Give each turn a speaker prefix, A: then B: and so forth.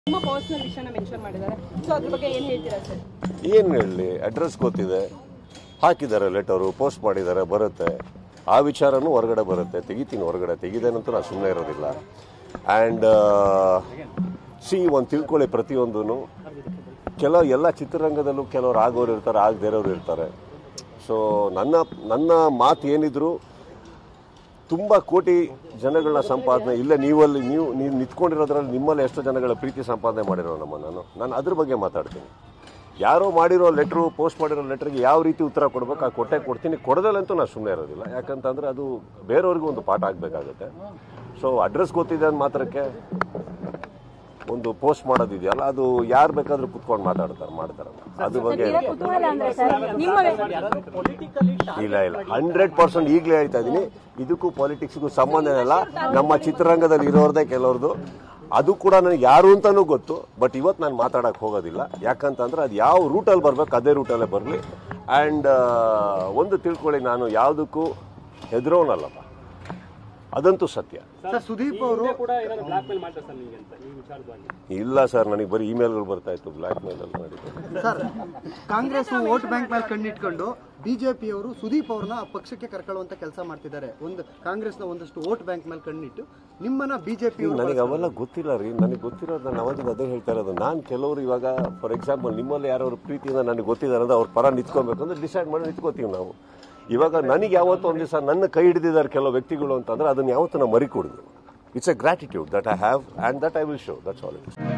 A: ನಿಮ್ಮ ಪರ್ಸನಲ್ ವಿಷಯನ ಮೆನ್ಷನ್ ಮಾಡಿದ್ದಾರೆ ಸೊ ಅದ್ರ ಬಗ್ಗೆ ಏನ್ ಹೇಳ್ತೀರಾ ಸರ್
B: ಏನು ಹೇಳಲಿ ಅಡ್ರೆಸ್ ಗೊತ್ತಿದೆ ಹಾಕಿದ್ದಾರೆ ಲೆಟರು ಪೋಸ್ಟ್ ಮಾಡಿದ್ದಾರೆ ಬರುತ್ತೆ ಆ ವಿಚಾರನೂ ಹೊರಗಡೆ ಬರುತ್ತೆ ತೆಗಿತೀನಿ ಹೊರಗಡೆ ತೆಗಿದೇನಂತೂ ನಾನು ಸುಮ್ಮನೆ ಇರೋದಿಲ್ಲ ಆ್ಯಂಡ್ ಸಿ ಒಂದು ತಿಳ್ಕೊಳ್ಳಿ ಪ್ರತಿಯೊಂದೂ ಕೆಲವು ಎಲ್ಲ ಚಿತ್ರರಂಗದಲ್ಲೂ ಕೆಲವ್ರು ಆಗೋರು ಇರ್ತಾರೆ ಆಗದೇ ಇರೋರು ಇರ್ತಾರೆ ಸೊ ನನ್ನ ನನ್ನ ಮಾತು ಏನಿದ್ರು ತುಂಬ ಕೋಟಿ ಜನಗಳನ್ನ ಸಂಪಾದನೆ ಇಲ್ಲ ನೀವಲ್ಲಿ ನೀವು ನೀವು ನಿಂತ್ಕೊಂಡಿರೋದ್ರಲ್ಲಿ ನಿಮ್ಮಲ್ಲಿ ಎಷ್ಟು ಜನಗಳ ಪ್ರೀತಿ ಸಂಪಾದನೆ ಮಾಡಿರೋ ನಮ್ಮ ನಾನು ನಾನು ಅದ್ರ ಬಗ್ಗೆ ಮಾತಾಡ್ತೀನಿ ಯಾರೋ ಮಾಡಿರೋ ಲೆಟ್ರು ಪೋಸ್ಟ್ ಮಾಡಿರೋ ಲೆಟ್ರಿಗೆ ಯಾವ ರೀತಿ ಉತ್ತರ ಕೊಡ್ಬೇಕು ಆ ಕೊಟ್ಟೆ ಕೊಡ್ತೀನಿ ಕೊಡದಲ್ಲಂತೂ ನಾನು ಸುಮ್ಮನೆ ಇರೋದಿಲ್ಲ ಯಾಕಂತಂದ್ರೆ ಅದು ಬೇರೆಯವ್ರಿಗೂ ಒಂದು ಪಾಠ ಆಗಬೇಕಾಗುತ್ತೆ ಸೊ ಅಡ್ರೆಸ್ ಗೊತ್ತಿದೆ ಅಂದ ಮಾತ್ರಕ್ಕೆ ಒಂದು ಪೋಸ್ಟ್ ಮಾಡೋದಿದೆಯಲ್ಲ ಅದು ಯಾರು ಬೇಕಾದ್ರೂ ಕುತ್ಕೊಂಡು ಮಾತಾಡ್ತಾರೆ ಮಾಡ್ತಾರೆ ಅದ್ರ ಬಗ್ಗೆ
C: ಕುತೂಹಲ ಅಂದ್ರೆ ಸರ್ ನಿಮ್ಮ
B: ಇಲ್ಲ ಇಲ್ಲ ಹಂಡ್ರೆಡ್ ಪರ್ಸೆಂಟ್ ಈಗಲೇ ಹೇಳ್ತಾ ಇದ್ದೀನಿ ಇದಕ್ಕೂ ಪಾಲಿಟಿಕ್ಸ್ಗೂ ಸಂಬಂಧ ಇಲ್ಲ ನಮ್ಮ ಚಿತ್ರರಂಗದಲ್ಲಿ ಇರೋರ್ದೇ ಕೆಲವ್ರದ್ದು ಅದು ಕೂಡ ನನಗೆ ಯಾರು ಅಂತಾನೂ ಗೊತ್ತು ಬಟ್ ಇವತ್ತು ನಾನು ಮಾತಾಡಕ್ ಹೋಗೋದಿಲ್ಲ ಯಾಕಂತಂದ್ರೆ ಅದು ಯಾವ ರೂಟಲ್ಲಿ ಬರ್ಬೇಕು ಅದೇ ರೂಟಲ್ಲೇ ಬರಲಿ ಆ್ಯಂಡ್ ಒಂದು ತಿಳ್ಕೊಳ್ಳಿ ನಾನು ಯಾವುದಕ್ಕೂ ಹೆದರೋನಲ್ಲಪ್ಪ ಅದಂತೂ ಸತ್ಯ
D: ಸರ್ ಸುದೀಪ್ ಅವರು
E: ಕೂಡ ಏನಾದ್ರು ಬ್ಲಾಕ್ ಮೇಲ್ ಮಾಡ್ತಾರೆ ಸರ್ ನಿಮಗೆ ಅಂತ ಈ ವಿಚಾರವಾಗಿ
B: ಇಲ್ಲ ಸರ್ ನನಗೆ ಬರೀ ಇಮೇಲ್ಗಳು ಬರ್ತಾ ಇತ್ತು ಬ್ಲ್ಯಾಕ್ ಮೇಲಲ್ಲಿ ಮಾಡಿದ್ದು
D: ಸರ್ ಕಾಂಗ್ರೆಸ್ ವೋಟ್ ಬ್ಯಾಂಕ್ ಮೇಲೆ ಕಣ್ಣಿಟ್ಕೊಂಡು ಬಿಜೆಪಿಯವರು ಸುದೀಪ್ ಅವ್ರನ್ನ ಪಕ್ಷಕ್ಕೆ ಕರ್ಕೊಳ್ಳುವಂತ ಕೆಲಸ ಮಾಡ್ತಿದ್ದಾರೆ ಒಂದು ಕಾಂಗ್ರೆಸ್ನ ಒಂದಷ್ಟು ವೋಟ್ ಬ್ಯಾಂಕ್ ಮೇಲೆ ಕಣ್ಣಿಟ್ಟು ನಿಮ್ಮನ್ನ ಬಿಜೆಪಿ
B: ಈಗ ನನಗೆ ಅವೆಲ್ಲ ಗೊತ್ತಿಲ್ಲ ರೀ ನನಗೆ ಗೊತ್ತಿರೋದು ನಾನು ಅವಾಗಿಂದ ಅದೇ ಹೇಳ್ತಾ ಇರೋದು ನಾನು ಕೆಲವರು ಇವಾಗ ಫಾರ್ ಎಕ್ಸಾಂಪಲ್ ನಿಮ್ಮಲ್ಲಿ ಯಾರು ಪ್ರೀತಿಯಿಂದ ನನಗೆ ಗೊತ್ತಿದ್ದಾರೆ ಅಂದ್ರೆ ಅವ್ರ ಪರ ನಿಂತ್ಕೊಬೇಕು ಅಂದ್ರೆ ಡಿಸೈಡ್ ಮಾಡಿ ನಿಂತ್ಕೋತೀವಿ ನಾವು ಇವಾಗ ನನಗೆ ಯಾವತ್ತೋ ಒಂದು ದಿವಸ ನನ್ನ ಕೈ ಹಿಡಿದಿದ್ದಾರೆ ಕೆಲವು ವ್ಯಕ್ತಿಗಳು ಅಂತಂದ್ರೆ ಅದನ್ನ ಯಾವತ್ತೂ ನಾವು ಮರಿಕೊಡುದು it's a gratitude that I have and that I will show that's all it